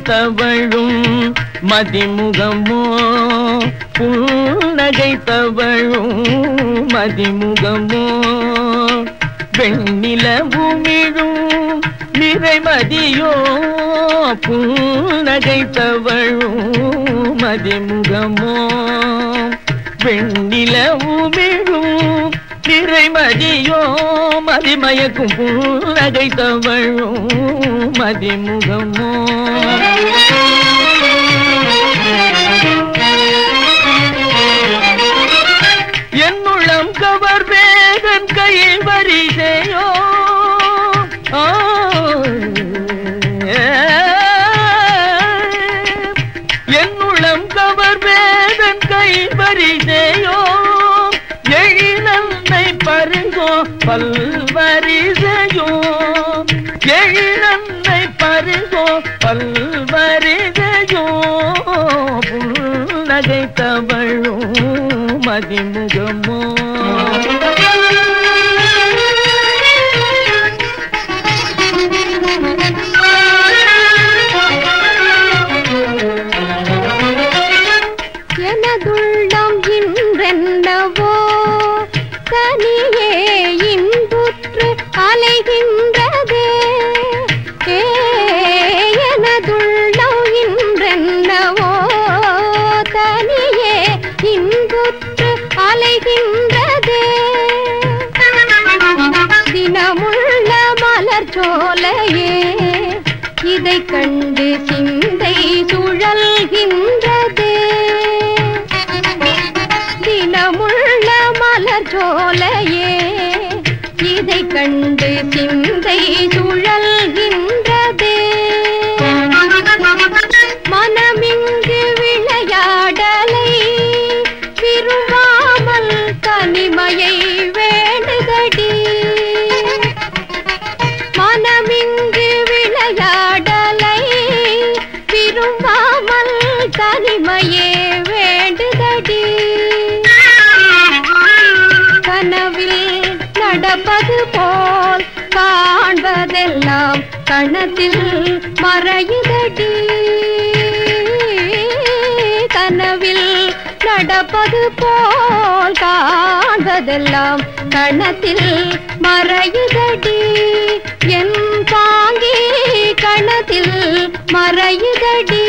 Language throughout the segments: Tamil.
தவழும் மதிமுகமோ புன்னகை தவழும் மதிமுகமோ வெண்ணிலவுமிழும் நிறைமதியோ புன்னகை தவழும் மதிமுகமோ வெண்ணிலவுமிழும் நிறைமதியோ மதிமயக்கும் புன்னகை தவழும் மதிமுகமோ என்னுள்ளம் கவர் வேதன் கை வரிசையோ ஆ, என்னுள்ளம் கவர் வேதன் கை வரிசையோ எழிலன்னை பருங்கோ பல்வரிசையோ எழிலன்னை பருங்கோ பல்வரிசையோ புன்னகை தவழும் மதிமுகமோ எனதுள்ளம் இன்றென்னவோ தனியே இன்புற்று அலைகின்றதே ஏ, எனதுள்ளம் இன்றென்னவோ தனியே இன்புற்று அலைகின்றதே தினமுள்ள மலர் சோலையே இதை கண்டு சிந்தை சுழல்கின்றதே தினமுள்ள மலர் சோலையே இதை கண்டு சிந்தை சுழல்கின்றதே மனமிங்கு விளையாடலை விரும்பாமல் தனிமையை வேண்டுதடி மனமிங்கு விளையாடலை விரும்பாமல் தனிமையே வேண்டுதடி கனவில் நடப்பது போல் காண்பதெல்லாம் கணத்தில் மறையுதடி கனவில் நடப்பது போல் காண்பதெல்லாம் கணத்தில் மறையுதடி என் பாங்கி கணத்தில் மறையுதடி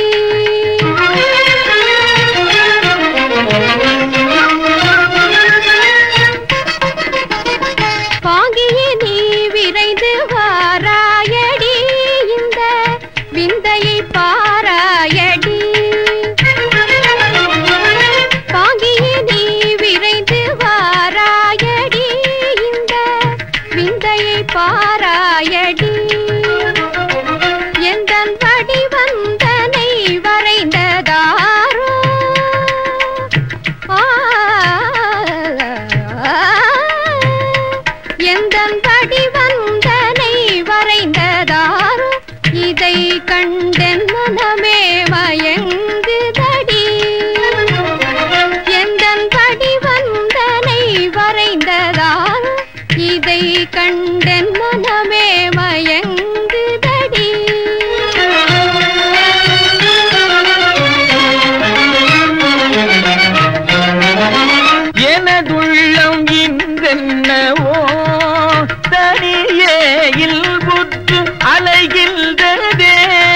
பாங்கியே நீ விரைந்து வாராயடி இந்த விந்தையை பாராயடி பாங்கியே நீ விரைந்து வாராயடி இந்த விந்தையை பாராயடி எந்தன் வடிவந்தனை வரைந்ததாரோ ஆ, எந்தன் வடிவந்தனை வரைந்ததாரோ இதை கண்டென் மனமே மயங்குதடி எந்தன் வடிவந்தனை வரைந்ததாரோ இதை கண்டென் மனமே மயங்குதடி எனதுள்ளம் இன்றென்னவோ தனியே இல்புற்று அலைகின்றதே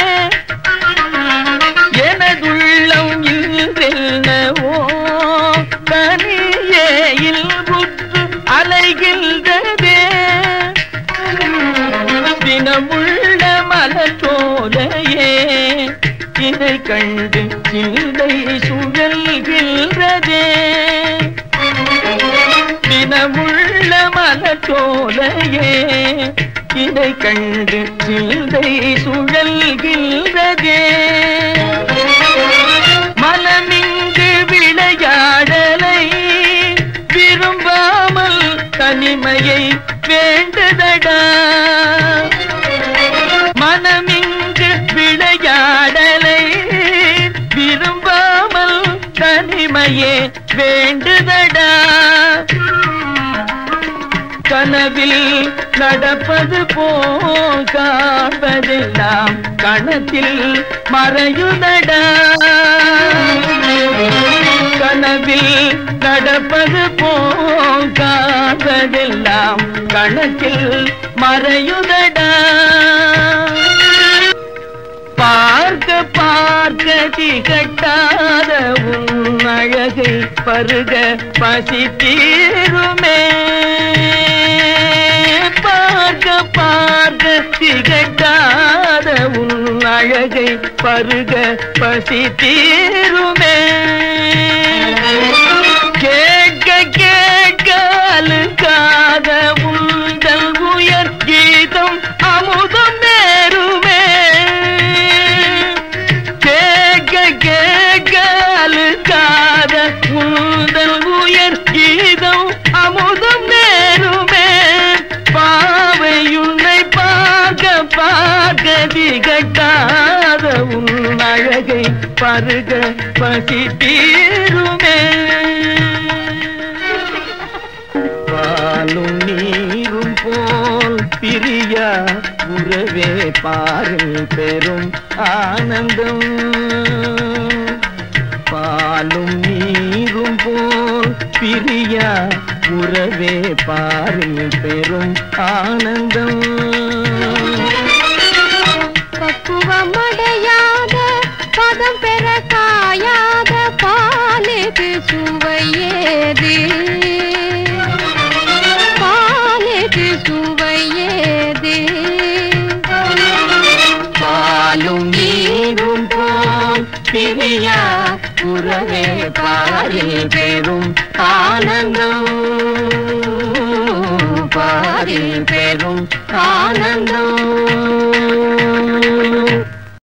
எனதுள்ளம் இன்றென்னவோ தனியே இல்புற்று அலைகின்றதே தினமுள்ள மலத்தோலையே இதை கண்டு சிந்தை சுழல்கின்றதே தினமுள்ள மலச்சோலையே இதை கண்டு சிந்தை சுழல்கின்றதே மனமிங்கு விளையாடலை விரும்பாமல் தனிமையை வேண்டுதடா மனமிங்கு விளையாடலை விரும்பாமல் தனிமையே வேண்டுதடா கனவில் நடப்பது போல் காண்பதெல்லாம் கணத்தில் மறையுதடா கனவில் நடப்பது போல் காண்பதெல்லாம் கணத்தில் மறையுதடா பார்க்க பார்க்க திகட்டாத உன் அழகை பருக பசி தீருமே பார்க்க பார்க்க திகட்டாத உன் அழகை பருக பசி தீருமே கேட்க கேட்க அழுக்காத உங்கள் உயர் கீதம் அமுதம் நேருமே கேட்க கேட்க அழுக்காத உங்கள் உயர் கீதம் அமுதம் நேருமே பாவை உன்னை பார்க்க பார்க்க திகட்டாத உன் அழகை பருக பசி தீருமே பாலும் நீரும் போல் பிரியா உறவே பாரில் பெரும் ஆனந்தம் பாலும் நீரும் போல் பிரியா உறவே பாரில் பெரும் ஆனந்தம் பக்குவமடையாத பதம் பெற காயாத பாலுக்கு சுவையேது பாலுக்கு சுவையேது பாலும் நீரும் போல் பிரியா உறவே பாரில் பெரும் ஆனந்தம் பாரில் பெரும் ஆனந்தம்